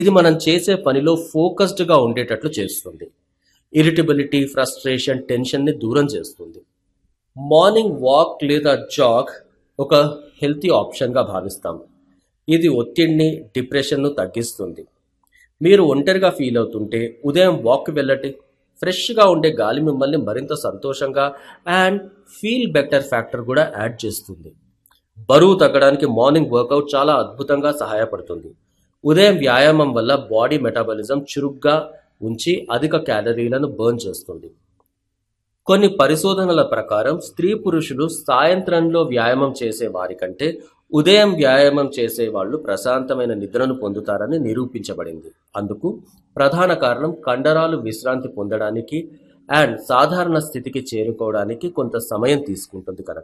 ఇది మనం చేసే పనిలో ఫోకస్డ్గా ఉండేటట్లు చేస్తుంది ఇరిటబిలిటీ ఫ్రస్ట్రేషన్ టెన్షన్ని దూరం చేస్తుంది మార్నింగ్ వాక్ లేదా జాగ్ ఒక హెల్తీ ఆప్షన్గా భావిస్తాం ఇది ఒత్తిడిని డిప్రెషన్ను తగ్గిస్తుంది మీరు ఒంటరిగా ఫీల్ అవుతుంటే ఉదయం వాక్కి వెళ్ళండి ఫ్రెష్గా ఉండే గాలి మిమ్మల్ని మరింత సంతోషంగా అండ్ ఫీల్ బెటర్ ఫ్యాక్టర్ కూడా యాడ్ చేస్తుంది బరువు తగ్గడానికి మార్నింగ్ వర్కౌట్ చాలా అద్భుతంగా సహాయపడుతుంది ఉదయం వ్యాయామం వల్ల బాడీ మెటాబాలిజం చురుగ్గా ఉంచి అధిక క్యాలరీలను బర్న్ చేస్తుంది కొన్ని పరిశోధనల ప్రకారం స్త్రీ పురుషులు సాయంత్రంలో వ్యాయామం చేసే వారి కంటే ఉదయం వ్యాయామం చేసే వాళ్ళు ప్రశాంతమైన నిద్రను పొందుతారని నిరూపించబడింది అందుకు ప్రధాన కారణం కండరాలు విశ్రాంతి పొందడానికి అండ్ సాధారణ స్థితికి చేరుకోవడానికి కొంత సమయం తీసుకుంటుంది కనుక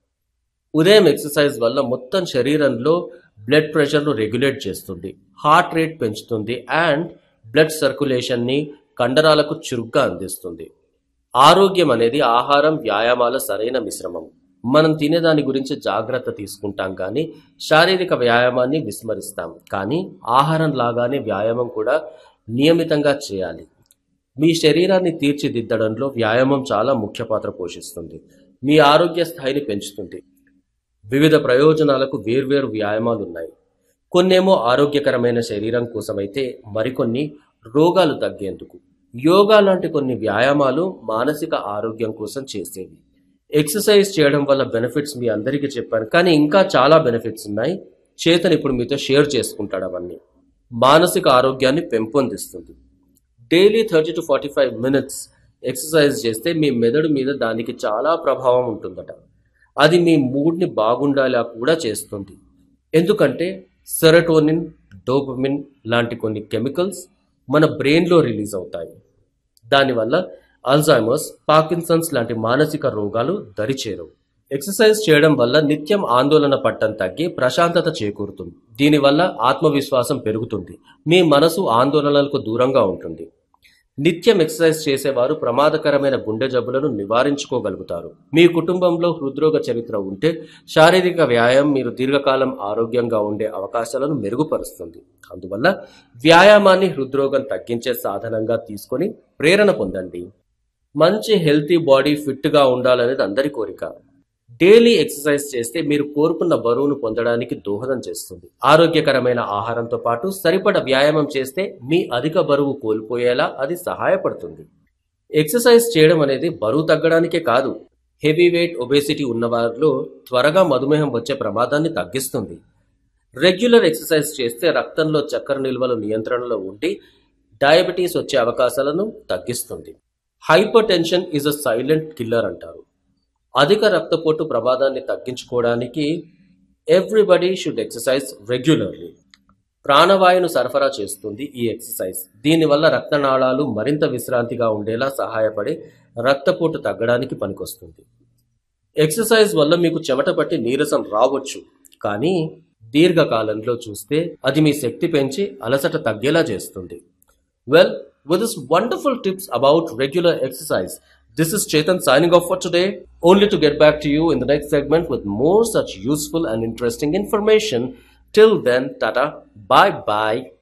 ఉదయం ఎక్సర్సైజ్ వల్ల మొత్తం శరీరంలో బ్లడ్ ప్రెషర్ను రెగ్యులేట్ చేస్తుంది హార్ట్ రేట్ పెంచుతుంది అండ్ బ్లడ్ సర్క్యులేషన్ని కండరాలకు చురుగ్గా అందిస్తుంది ఆరోగ్యం అనేది ఆహారం వ్యాయామాల సరైన మిశ్రమం మనం తినేదాని గురించి జాగ్రత్త తీసుకుంటాం కానీ శారీరక వ్యాయామాన్ని విస్మరిస్తాం కానీ ఆహారం లాగానే వ్యాయామం కూడా నియమితంగా చేయాలి మీ శరీరాన్ని తీర్చిదిద్దడంలో వ్యాయామం చాలా ముఖ్య పాత్ర పోషిస్తుంది మీ ఆరోగ్య స్థాయిని పెంచుతుంది వివిధ ప్రయోజనాలకు వేర్వేరు వ్యాయామాలు ఉన్నాయి కొన్నేమో ఆరోగ్యకరమైన శరీరం కోసమైతే మరికొన్ని రోగాలు తగ్గేందుకు యోగా లాంటి కొన్ని వ్యాయామాలు మానసిక ఆరోగ్యం కోసం చేసేవి ఎక్సర్సైజ్ చేయడం వల్ల బెనిఫిట్స్ మీ అందరికీ చెప్పాను కానీ ఇంకా చాలా బెనిఫిట్స్ ఉన్నాయి చేతన్ ఇప్పుడు మీతో షేర్ చేసుకుంటాడు అవన్నీ మానసిక ఆరోగ్యాన్ని పెంపొందిస్తుంది daily thirty to forty five minutes exercise చేస్తే మీ మెదడు మీద దానికి చాలా ప్రభావం ఉంటుందట అది మీ మూడ్ని బాగుండేలా కూడా చేస్తుంది ఎందుకంటే సెరటోనిన్ డోపమిన్ లాంటి కొన్ని కెమికల్స్ మన బ్రెయిన్లో రిలీజ్ అవుతాయి దానివల్ల అల్జైమర్స్ పార్కిన్సన్స్ లాంటి మానసిక రోగాలు దరిచేరవు ఎక్సర్సైజ్ చేయడం వల్ల నిత్యం ఆందోళన పట్టం తగ్గి ప్రశాంతత చేకూరుతుంది దీనివల్ల ఆత్మవిశ్వాసం పెరుగుతుంది మీ మనసు ఆందోళనలకు దూరంగా ఉంటుంది నిత్యం ఎక్సర్సైజ్ చేసేవారు ప్రమాదకరమైన గుండె జబ్బులను నివారించుకోగలుగుతారు మీ కుటుంబంలో హృద్రోగ చరిత్ర ఉంటే శారీరక వ్యాయామం మీరు దీర్ఘకాలం ఆరోగ్యంగా ఉండే అవకాశాలను మెరుగుపరుస్తుంది అందువల్ల వ్యాయామాన్ని హృద్రోగం తగ్గించే సాధనంగా తీసుకొని ప్రేరణ పొందండి మంచి హెల్తీ బాడీ ఫిట్గా ఉండాలనేది అందరి కోరిక డైలీ ఎక్సర్సైజ్ చేస్తే మీరు కోరుకున్న బరువును పొందడానికి దోహదం చేస్తుంది ఆరోగ్యకరమైన ఆహారంతో పాటు సరిపడ వ్యాయామం చేస్తే మీ అధిక బరువు కోల్పోయేలా అది సహాయపడుతుంది ఎక్సర్సైజ్ చేయడం అనేది బరువు తగ్గడానికే కాదు హెవీ వెయిట్ ఒబేసిటీ ఉన్నవారిలో త్వరగా మధుమేహం వచ్చే ప్రమాదాన్ని తగ్గిస్తుంది రెగ్యులర్ ఎక్సర్సైజ్ చేస్తే రక్తంలో చక్కెర నిల్వలు నియంత్రణలో ఉండి డయాబెటీస్ వచ్చే అవకాశాలను తగ్గిస్తుంది hypertension is a silent killer అంటారు అధిక రక్తపోటు ప్రమాదాన్ని తగ్గించుకోవడానికి ఎవ్రీబడి షుడ్ ఎక్సర్సైజ్ రెగ్యులర్లీ ప్రాణవాయువును సరఫరా చేస్తుంది ఈ ఎక్సర్సైజ్ దీనివల్ల రక్తనాళాలు మరింత విశ్రాంతిగా ఉండేలా సహాయపడి రక్తపోటు తగ్గడానికి పనికొస్తుంది ఎక్సర్సైజ్ వల్ల మీకు చెమట పట్టి నీరసం రావచ్చు కానీ దీర్ఘకాలంలో చూస్తే అది మీ శక్తి పెంచి అలసట తగ్గేలా చేస్తుంది well with this wonderful tips about regular exercise. This is Chetan signing off for today, only to get back to you in the next segment with more such useful and interesting information. Till then, tata, bye bye.